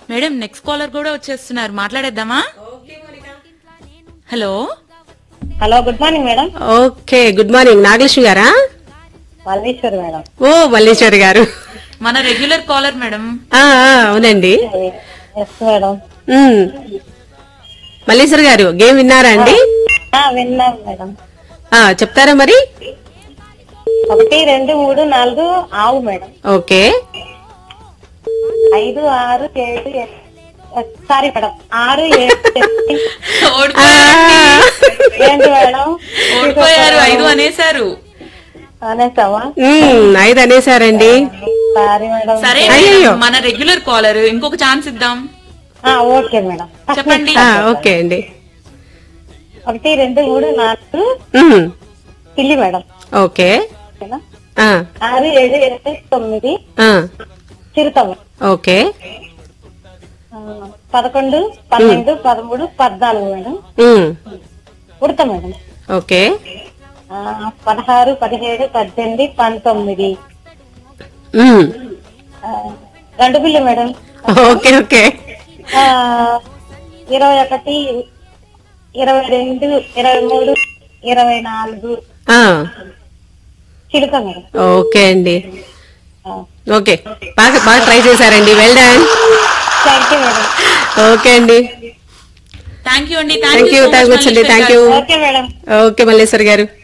Madam next caller కూడా వచ్చేస్తున్నారు మాట్లాడేద్దామా hello hello good morning madam okay good morning Nagalakshmi గారా మల్లీశ్వర్ మేడం ఓ మల్లేశ్వరి గారు మన రెగ్యులర్ కాలర్ మేడం ఆ, ఆ, అవునండి ఎస్ మేడం ఉమ్. మల్లేశ్వరి గారు గేమ్ విన్నారా అండి ఆ, విన్నాం మేడం ఆ, చెప్తారా మరి ఒకటి రెండు మూడు నాలుగు ఆవు మేడం ఓకే ఐదు ఆరు ఏడు ఎనిమిది సారీ మేడం ఆరు ఏడు ఎనిమిది ఆ, ఓడిపోయారు ఏంటి మేడం ఓడిపోయారు ఐదు అనేసారు అనేసావా ఉమ్, ఐదు అనేసారండి సారీ మేడం సరే అయ్యయ్యో. మన రెగ్యులర్ కాలర్ ఇంకొక ఛాన్స్ ఇద్దాం ఆ, ఓకే మేడం చెప్పండి ఆ, ఓకే అండి ఒకటి రెండు మూడు నాలుగు ఉమ్, పిల్లి మేడం ఓకే ఓకేనా? ఆ, ఆరు ఏడు ఎనిమిది తొమ్మిది ఆ, చిరుతమ్మ ఓకే ఆ, పదకొండు పన్నెండు పదమూడు పద్నాలుగు మేడం ఉమ్, ఉడత మేడం ఓకే ఆ, పదహారు పదిహేడు పద్దెనిమిది పంతొమ్మిది ఉమ్, ఆ, రెండు బిల్లు మేడం ఓకే ఓకే ఆ, ఇరవై ఒకటి ఇరవై రెండు ఇరవై మూడు ఇరవై నాలుగు ఆ, చిలుక మేడం ఓకే అండి ఆ, ఓకే బాగా బాగా ట్రై చేశారండి well done thank you madam okay అండి థ్యాంక్ యూ అండి థ్యాంక్ యూ థ్యాంక్ యూ అండి thank you okay madam okay Malleshwar గారు